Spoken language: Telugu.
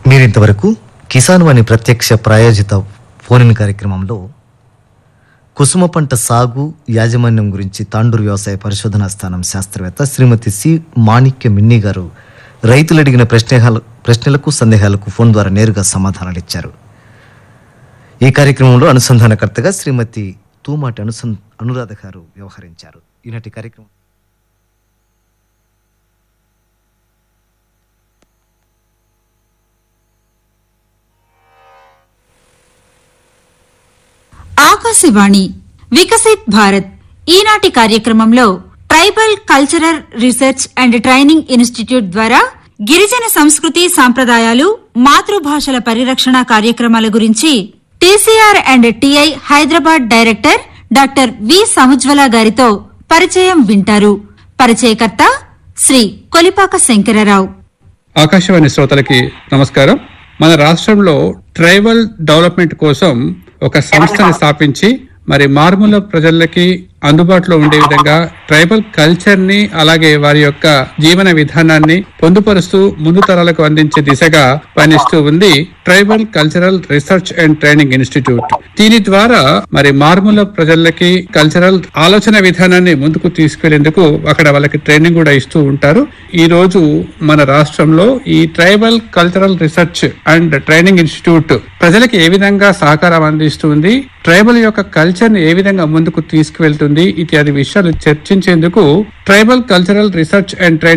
మీరింతవరకు కిసాన్ వాణి ప్రత్యక్ష ప్రాయోజిత ఫోన్ కార్యక్రమంలో కుసుమ పంట సాగు యాజమాన్యం గురించి తాండూరు వ్యవసాయ పరిశోధనా స్థానం శాస్త్రవేత్త శ్రీమతి సి మాణిక్య మిన్ని గారు రైతులు అడిగిన ప్రశ్నల ప్రశ్నలకు సందేహాలకు ఫోన్ ద్వారా నేరుగా సమాధానాలు ఇచ్చారు ఈ కార్యక్రమంలో అనుసంధానకర్తగా శ్రీమతి తూమాటి అనుసం అనురాధ గారు వ్యవహరించారు ఈనాటి కార్యక్రమం ఆకాశవాణి వికసిత్ భారత్ ఈనాటి కార్యక్రమంలో tribal cultural research and training institute ద్వారా గిరిజన సంస్కృతి సాంప్రదాయాలు మాతృభాషల పరిరక్షణ కార్యక్రమాల గురించి TCR and TI Hyderabad director doctor V Samujwala గారితో పరిచయం వింటారు పరిచయకర్త శ్రీ కొలిపాక శంకరరావు ఆకాశవాణి శ్రోతలకి నమస్కారం మన రాష్ట్రంలో ట్రైబల్ డెవలప్మెంట్ కోసం ఒక సంస్థని స్థాపించి మరి మారుమూల ప్రజలకి అందుబాటులో ఉండే విధంగా ట్రైబల్ కల్చర్ ని అలాగే వారి యొక్క జీవన విధానాన్ని పొందుపరుస్తూ ముందు తరాలకు అందించే దిశగా పనిస్తూ ఉంది tribal cultural research and training institute దీని ద్వారా మరి మారుమూల ప్రజలకి కల్చరల్ ఆలోచన విధానాన్ని ముందుకు తీసుకెళ్లేందుకు అక్కడ వాళ్ళకి ట్రైనింగ్ కూడా ఇస్తూ ఉంటారు ఈ రోజు మన రాష్ట్రంలో ఈ tribal cultural research and training institute ప్రజలకు ఏ విధంగా సహకారం అందిస్తుంది ట్రైబల్ యొక్క కల్చర్ ని ఏ విధంగా ముందుకు తీసుకువెళ్తుంది ఇత్యాది విషయాలు చర్చించేందుకు tribal cultural research and training